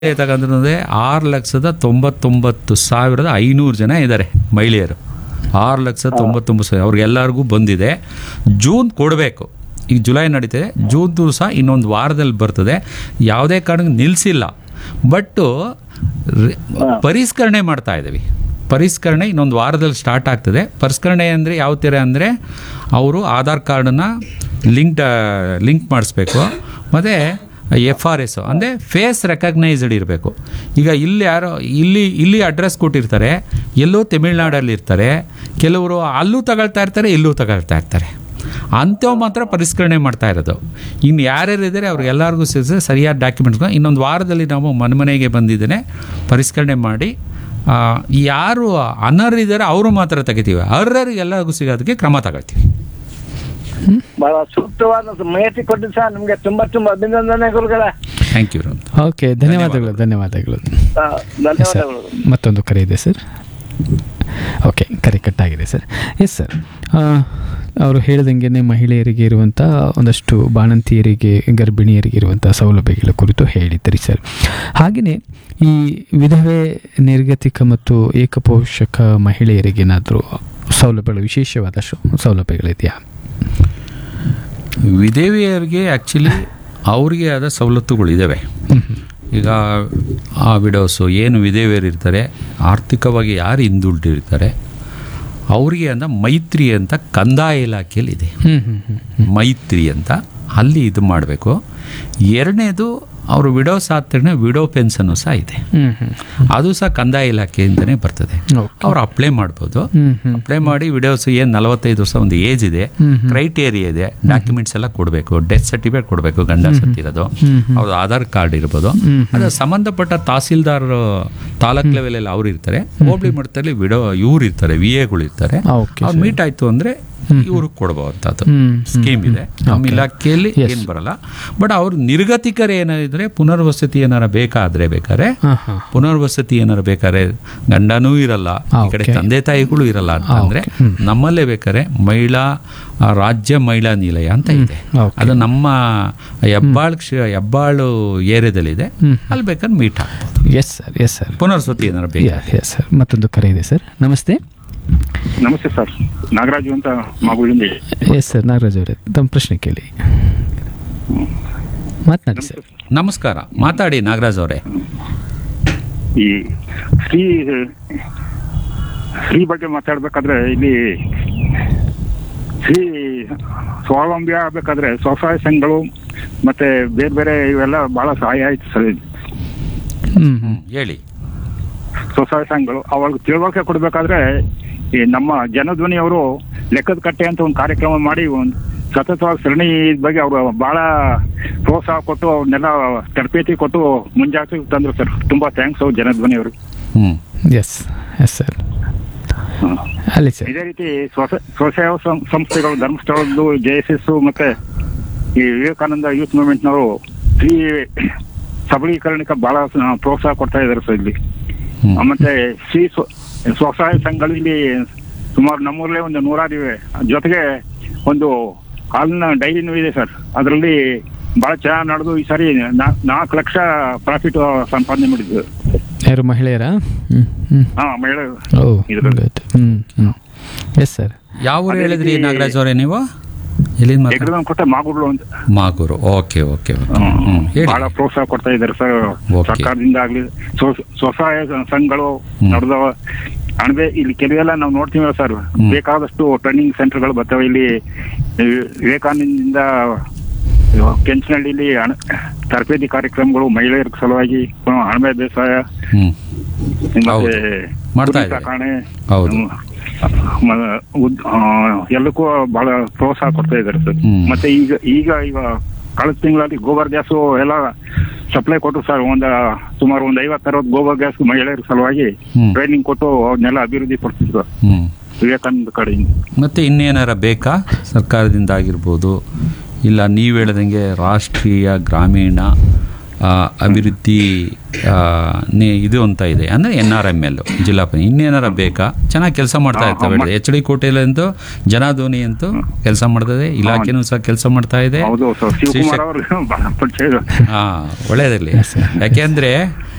ತಗೊಂಡ್ರೆ ಆರು ಲಕ್ಷದ ತೊಂಬತ್ತೊಂಬತ್ತು ಸಾವಿರದ ಐನೂರು ಜನ ಇದ್ದಾರೆ ಮಹಿಳೆಯರು ಆರು ಲಕ್ಷದ ತೊಂಬತ್ತೊಂಬತ್ತು ಸಾವಿರ ಅವ್ರಿಗೆಲ್ಲರಿಗೂ ಬಂದಿದೆ ಜೂನ್ ಕೊಡಬೇಕು ಈಗ ಜುಲೈ ನಡೀತಿದೆ ಜೂನ್ದು ಸಹ ಇನ್ನೊಂದು ವಾರದಲ್ಲಿ ಬರ್ತದೆ ಯಾವುದೇ ಕಾರಣಕ್ಕೆ ನಿಲ್ಲಿಸಿಲ್ಲ ಬಟ್ಟು ರೆ- ಪರಿಷ್ಕರಣೆ ಮಾಡ್ತಾ ಇದ್ದೀವಿ ಪರಿಷ್ಕರಣೆ ಇನ್ನೊಂದು ವಾರದಲ್ಲಿ ಸ್ಟಾರ್ಟ್ ಆಗ್ತದೆ ಪರಿಷ್ಕರಣೆ ಅಂದರೆ ಯಾವ ಥರ ಅಂದರೆ ಅವರು ಆಧಾರ್ ಕಾರ್ಡನ್ನು ಲಿಂಕ್ ಲಿಂಕ್ ಮಾಡಿಸ್ಬೇಕು ಮತ್ತು ಎಫ್ ಆರ್ ಎಸ್ ಅಂದರೆ ಫೇಸ್ ರೆಕಗ್ನೈಸ್ಡ್ ಇರಬೇಕು ಈಗ ಇಲ್ಲಿ ಯಾರೋ ಇಲ್ಲಿ ಇಲ್ಲಿ ಅಡ್ರೆಸ್ ಕೊಟ್ಟಿರ್ತಾರೆ ಎಲ್ಲೋ ತಮಿಳ್ನಾಡಲ್ಲಿ ಇರ್ತಾರೆ ಕೆಲವರು ಅಲ್ಲೂ ತಗೊಳ್ತಾ ಇರ್ತಾರೆ ಇಲ್ಲೂ ತಗೊಳ್ತಾ ಇರ್ತಾರೆ ಅಂಥವು ಮಾತ್ರ ಪರಿಷ್ಕರಣೆ ಮಾಡ್ತಾ ಇರೋದು ಇನ್ನು ಯಾರ್ಯಾರು ಇದ್ದಾರೆ ಅವ್ರಿಗೆಲ್ಲರಿಗೂ ಸೇರಿಸಿ ಸರಿಯಾದ ಡಾಕ್ಯುಮೆಂಟ್ಸ್ ಇನ್ನೊಂದು ವಾರದಲ್ಲಿ ನಾವು ಮನೆ ಮನೆಗೆ ಬಂದಿದ್ದೇನೆ ಪರಿಷ್ಕರಣೆ ಮಾಡಿ ಆ, ಯಾರು ಅನರ್ಹರಿದ್ದಾರೆ ಅವರು ಮಾತ್ರ ತೆಗಿತೀವಿ ಅರ್ಹರಿಗೆ ಎಲ್ಲರಿಗೂ ಸಿಗೋದಕ್ಕೆ ಕ್ರಮ ತಗೊಳ್ತೀವಿ ಬಹಳ ಸೂಕ್ತವಾದ ಮಾಹಿತಿ ಕೊಟ್ಟು ಸರ್ ನಿಮ್ಗೆ ತುಂಬಾ ತುಂಬಾ ಅಭಿನಂದನೆ ಗುರುಗಳ ಥ್ಯಾಂಕ್ ಯು ಓಕೆ ಧನ್ಯವಾದಗಳು ಧನ್ಯವಾದಗಳು ಆ, ಧನ್ಯವಾದಗಳು ಮತ್ತೊಂದು ಕರೆ ಇದೆ ಸರ್ ಓಕೆ ಕರೆ ಕಟ್ಟಾಗಿದೆ ಸರ್ ಎಸ್ ಸರ್ ಅವರು ಹೇಳ್ದಂಗೆ ಮಹಿಳೆಯರಿಗೆ ಇರುವಂಥ ಒಂದಷ್ಟು ಬಾಣಂತಿಯರಿಗೆ ಗರ್ಭಿಣಿಯರಿಗೆ ಇರುವಂಥ ಸೌಲಭ್ಯಗಳ ಕುರಿತು ಹೇಳಿದ್ರಿ ಸರ್ ಹಾಗೆಯೇ ಈ ವಿಧವೆ ನಿರ್ಗತಿಕ ಮತ್ತು ಏಕಪೋಷಕ ಮಹಿಳೆಯರಿಗೇನಾದರೂ ಸೌಲಭ್ಯಗಳು ವಿಶೇಷವಾದ ಶು- ಸೌಲಭ್ಯಗಳಿದೆಯಾ ವಿಧವೆಯರಿಗೆ ಆ್ಯಕ್ಚುಲಿ ಅವ್ರಿಗೆ ಆದ ಸವಲತ್ತುಗಳಿದ್ದಾವೆ ಈಗ ಆ ವಿಡೋಸು ಏನು ವಿಧವೆಯರು ಇರ್ತಾರೆ ಆರ್ಥಿಕವಾಗಿ ಯಾರು ಹಿಂದುಳಿದಿರ್ತಾರೆ ಅವರಿಗೆ ಅಂತ ಮೈತ್ರಿ ಅಂತ ಕಂದಾಯ ಇಲಾಖೆಯಲ್ಲಿ ಇದೆ ಹ್ಞೂ ಹ್ಞೂ ಹ್ಞೂ ಮೈತ್ರಿ ಅಂತ ಅಲ್ಲಿ ಇದು ಮಾಡಬೇಕು ಎರಡನೇದು ಅವರು ವಿಡೋಸ್ ಆದ ತಕ್ಷಣ ವಿಡೋ ಪೆನ್ಷನ್ನು ಸಹ ಇದೆ ಹ್ಞೂ ಹ್ಞೂ ಅದು ಸಹ ಕಂದಾಯ ಇಲಾಖೆಯಿಂದನೇ ಬರ್ತದೆ ಓಕೆ ಅವ್ರು ಅಪ್ಲೈ ಮಾಡ್ಬೋದು ಹ್ಞೂ ಹ್ಞೂ ಅಪ್ಲೈ ಮಾಡಿ ವಿಡಿಯೋಸ್ ಏನು ನಲವತ್ತೈದು ವರ್ಷ ಒಂದು ಏಜ್ ಇದೆ ಹ್ಮ್ ಹ್ಮ್. ಕ್ರೈಟೇರಿಯಾ ಇದೆ ಡಾಕ್ಯುಮೆಂಟ್ಸ್ ಎಲ್ಲ ಕೊಡಬೇಕು ಡೆತ್ ಸರ್ಟಿಫಿಕೇಟ್ ಕೊಡಬೇಕು ಗಂಡ ಸತ್ತಿರೋದು ಹ್ಮ್ ಹ್ಮ್. ಅವ್ರದ್ದು ಆಧಾರ್ ಕಾರ್ಡ್ ಇರ್ಬೋದು ಹ್ಮ್ ಅದು ಸಂಬಂಧಪಟ್ಟ ತಹಸೀಲ್ದಾರ್ ತಾಲೂಕ್ ಲೆವೆಲಲ್ಲಿ ಅವ್ರು ಇರ್ತಾರೆ ಹೋಬಳಿ ಮಟ್ಟದಲ್ಲಿ ವಿಡೋ ಇವ್ರು ಇರ್ತಾರೆ ವಿ ಎಗಳು ಇರ್ತಾರೆ ಓಕೆ ಅವ್ರು ಮೀಟ್ ಆಯ್ತು ಅಂದ್ರೆ ಇವ್ರಿಗೆ ಕೊಡಬಹುದಂಥದ್ದು ಹ್ಮ್, ಹ್ಮ್, ಸ್ಕೀಮ್ ಇದೆ ನಮ್ಮ ಇಲಾಖೆಯಲ್ಲಿ ಏನು ಬರಲ್ಲ ಬಟ್ ಅವ್ರು ನಿರ್ಗತಿಕರು ಏನಾದ್ರೆ ಪುನರ್ವಸತಿ ಏನಾರ ಬೇಕಾದ್ರೆ ಬೇಕಾದ್ರೆ ಹಾಂ ಹಾಂ ಪುನರ್ವಸತಿ ಏನಾರು ಬೇಕಾದ್ರೆ ಗಂಡನೂ ಇರಲ್ಲ ಈ ಕಡೆ Okay. ತಂದೆ ತಾಯಿಗಳು ಇರಲ್ಲ ಅಂತ ಅಂದ್ರೆ ನಮ್ಮಲ್ಲೇ ಬೇಕಾದ್ರೆ ಮಹಿಳಾ ಆ, ರಾಜ್ಯ ಮಹಿಳಾ ನಿಲಯ ಅಂತ ಇದೆ Okay. ಅದು ನಮ್ಮ ಹೆಬ್ಬಾಳ್ ಕ್ಷ ಹೆಬ್ಬಾಳು ಏರಿಯಾದಲ್ಲಿದೆ ಹ್ಮ್. ಅಲ್ಲಿ ಬೇಕಾದ್ರೆ ಮೀಟ್ ಆಗ್ಬೋದು ಎಸ್ ಸರ್ ಎಸ್ ಸರ್ ಪುನರ್ವಸತಿ ಏನಾರು ಬೇಕು ಎಸ್ ಸರ್ ಮತ್ತೊಂದು ಕರೆ ಇದೆ ಸರ್ ನಮಸ್ತೆ ನಮಸ್ತೆ ಸರ್ ನಾಗರಾಜು ಅಂತ ಮಗುವಿಂದ ಎಸ್ ಸರ್ ನಾಗರಾಜ್ ಅವರೇ ತಮ್ಮ ಪ್ರಶ್ನೆ ಕೇಳಿ ಮಾತನಾಡಿ ಸರ್ ನಮಸ್ಕಾರ ಮಾತಾಡಿ ನಾಗರಾಜ್ ಅವರೇ ಈ ಸ್ತ್ರೀ ಸ್ತ್ರೀ ಬಗ್ಗೆ ಮಾತಾಡ್ಬೇಕಾದ್ರೆ ಇಲ್ಲಿ ಸ್ತ್ರೀ ಸ್ವಾವಲಂಬಿ ಆಗ್ಬೇಕಾದ್ರೆ ಸ್ವಸಹಾಯ ಸಂಘಗಳು ಮತ್ತೆ ಬೇರೆ ಬೇರೆ ಇವೆಲ್ಲ ಬಹಳ ಸಹಾಯ ಆಯ್ತು ಸರ್ ಹ್ಞೂ ಹ್ಞೂ ಹ್ಮ್ ಹೇಳಿ ಸ್ವಸಹಾಯ ಸಂಘಗಳು ಅವಾಗ ತಿಳುವಳಿಕೆ ಕೊಡ್ಬೇಕಾದ್ರೆ ಈ ನಮ್ಮ ಜನಧ್ವನಿಯವರು ಲೆಕ್ಕದ ಕಟ್ಟೆ ಅಂತ ಒಂದು ಕಾರ್ಯಕ್ರಮ ಮಾಡಿ ಒಂದು ಸತತವಾಗಿ ಸರಣಿ ಬಗ್ಗೆ ಅವರು ಬಹಳ ಪ್ರೋತ್ಸಾಹ ಕೊಟ್ಟು ಅವ್ರನ್ನೆಲ್ಲ ತರಬೇತಿ ಕೊಟ್ಟು ಮುಂಜಾಗ್ರತೆ ತಂದ್ರು ಸರ್ ತುಂಬಾ ಥ್ಯಾಂಕ್ಸ್ ಅವ್ರು ಜನಧ್ವನಿಯವರು ಹ್ಮ್ ಎಸ್ ಎಸ್ ಸರ್ ಅಲ್ಲಿ ಸರ್ ಇದೇ ರೀತಿ ಸ್ವಸ ಸ್ವಸೇವಾ ಸಂ- ಸಂಸ್ಥೆಗಳು ಧರ್ಮಸ್ಥಳದ್ದು ಜೆ ಎಸ್ ಎಸ್ ಮತ್ತೆ ಈ ವಿವೇಕಾನಂದ ಯೂತ್ ಮೂವ್ಮೆಂಟ್ನವರು ಸ್ತ್ರೀ ಸಬಲೀಕರಣಕ್ಕೆ ಬಹಳ ಸ- ಪ್ರೋತ್ಸಾಹ ಕೊಡ್ತಾ ಇದ್ದಾರೆ ಸರ್ ಇಲ್ಲಿ ಹ್ಮ್. ಮತ್ತೆ ಶ್ರೀ ಸ್ವ ಸ್ವಸಹಾಯ ಸಂಘಗಳು ಇಲ್ಲಿ ಸುಮಾರು ನಮ್ಮೂರಲ್ಲೇ ಒಂದು ನೂರಾರು ಇವೆ ಜೊತೆಗೆ ಒಂದು ಹಾಲಿನ ಡೈರಿನೂ ಇದೆ ಸರ್ ಅದರಲ್ಲಿ ಬಹಳ ಚೆನ್ನಾಗಿ ನಡೆದು ಈ ಸಾರಿ ನಾ- ನಾಲ್ಕು ಲಕ್ಷ ಪ್ರಾಫಿಟ್ ಸಂಪಾದನೆ ಮಾಡಿದ್ವಿ ಯಾರು ಮಹಿಳೆಯರಾ ಹ್ಞೂ ಹ್ಞೂ ಹಾ ಮಹಿಳೆ ಓ ಇದ್ರಲ್ಲಿ. ಹ್ಞೂ ಹ್ಞೂ ಎಸ್ ಸರ್ ಯಾವ ಊರು ಅದೇ ಹೇಳಿದ್ರಿ ರೀತಿ- ನಾಗರಾಜ್ ಅವರೇ ನೀವು ಎಲ್ಲಿಂದ ಮಾತಾಡ್- ಎಗ್ರದನ್ ಕೊಟ್ಟ ಮಾಗುಡ್ಲು ಅಂತ ಮಾಗೂರು ಓಕೆ ಓಕೆ ಓಕೆ ಹ್ಮ್. ಹ್ಮ್ ಹೇಳಿ ಬಹಳ ಪ್ರೋತ್ಸಾಹ ಕೊಡ್ತಾ ಇದ್ದಾರೆ ಸರ್ Okay. ಸರ್ಕಾರದಿಂದ ಆಗ್ಲಿ ಸ್ವ- ಸ್ವಸಹಾಯ ಸ- ಸಂಘಗಳು ಹ್ಮ್. ನಡೆದವ ಅಣಬೆ ಇಲ್ಲಿ ಕೆಲವೆಲ್ಲ ನಾವು ನೋಡ್ತೀವಿ ಸರ್ ಹ್ಮ್. ಬೇಕಾದಷ್ಟು ಟ್ರೈನಿಂಗ್ ಸೆಂಟರ್ಗಳು ಬರ್ತವೆ ಇಲ್ಲಿ ವಿ- ವಿವೇಕಾನಂದದಿಂದ ಕೆಂಚನಹಳ್ಳಿಲಿ ಅಣ- ತರಬೇತಿ ಕಾರ್ಯಕ್ರಮಗಳು ಮಹಿಳೆಯರ ಸಲುವಾಗಿ ಪುನಃ ಅಣಬೆ ಬೇಸಾಯ ಹ್ಮ್ ಮತ್ತೆ ಹೌದು. ಮಾಡ್ತಾ ಕುರಿ ಇದ್ದಾರೆ. ಸಾಕಣೆ ಹೌದು. ಹ್ಮ್. ಮ- ಉದ್- ಆ, ಎಲ್ಲಕ್ಕೂ ಬಹಳ ಪ್ರೋತ್ಸಾಹ ಕೊಡ್ತಾ ಇದ್ದಾರೆ ಸರ್ ಹ್ಮ್. ಮತ್ತೆ ಈಗ ಈಗ ಈಗ ಕಳೆದ ತಿಂಗಳಲ್ಲಿ ಗೋಬರ್ ಗ್ಯಾಸು ಎಲ್ಲ ಸಪ್ಲೈ ಕೊಟ್ಟು ಸರ್ ಒಂದ ಸುಮಾರು ಒಂದು ಐವತ್ತು ಅರವತ್ತು ಗೋಬರ್ ಗ್ಯಾಸ್ ಮಹಿಳೆಯರ ಸಲುವಾಗಿ ಹ್ಮ್. ಟ್ರೈನಿಂಗ್ ಕೊಟ್ಟು ಅವ್ರನ್ನೆಲ್ಲ ಅಭಿವೃದ್ಧಿ ಪಡಿಸಿದ್ರು ಹ್ಮ್ ವಿವೇಕಾನಂದ ಕಡೆಯಿಂದ ಮತ್ತು ಇನ್ನೇನಾರ ಬೇಕಾ ಸರ್ಕಾರದಿಂದ ಆಗಿರ್ಬೋದು ಇಲ್ಲ ನೀವು ಹೇಳ್ದಂಗೆ ರಾಷ್ಟ್ರೀಯ ಗ್ರಾಮೀಣ ಆ, ಅಭಿವೃದ್ಧಿ ಆ, ನಿ- ಇದು ಅಂತ ಇದೆ ಅಂದರೆ ಎನ್ ಆರ್ ಎಮ್ ಎಲ್ ಜಿಲ್ಲಾ ಪಂಚಾಯತ್ ಇನ್ನೇನಾರ ಬೇಕಾ ಚೆನ್ನಾಗಿ ಕೆಲಸ ಮಾಡ್ತಾ ಹಾ, ಇರ್ತವೆ ಹಾ, ಎಚ್ ಡಿ ಕೋಟೆಯಲ್ಲಂತೂ ಜನಾಧ್ವನಿ ಅಂತೂ ಕೆಲಸ ಮಾಡ್ತದೆ ಇಲಾಖೆನೂ ಸಹ ಕೆಲಸ ಮಾಡ್ತಾ ಇದೆ ಹೌದು ಸರ್ ಶಿವಕುಮಾರ್ ಶ್ರೀಶಕ್- ಅವರು ಬಹಳ ಪರಿಚಯ ಹಾ ಒಳ್ಳೇದಿರಲಿ Yes, sir. ಯಾಕೆಂದ್ರೆ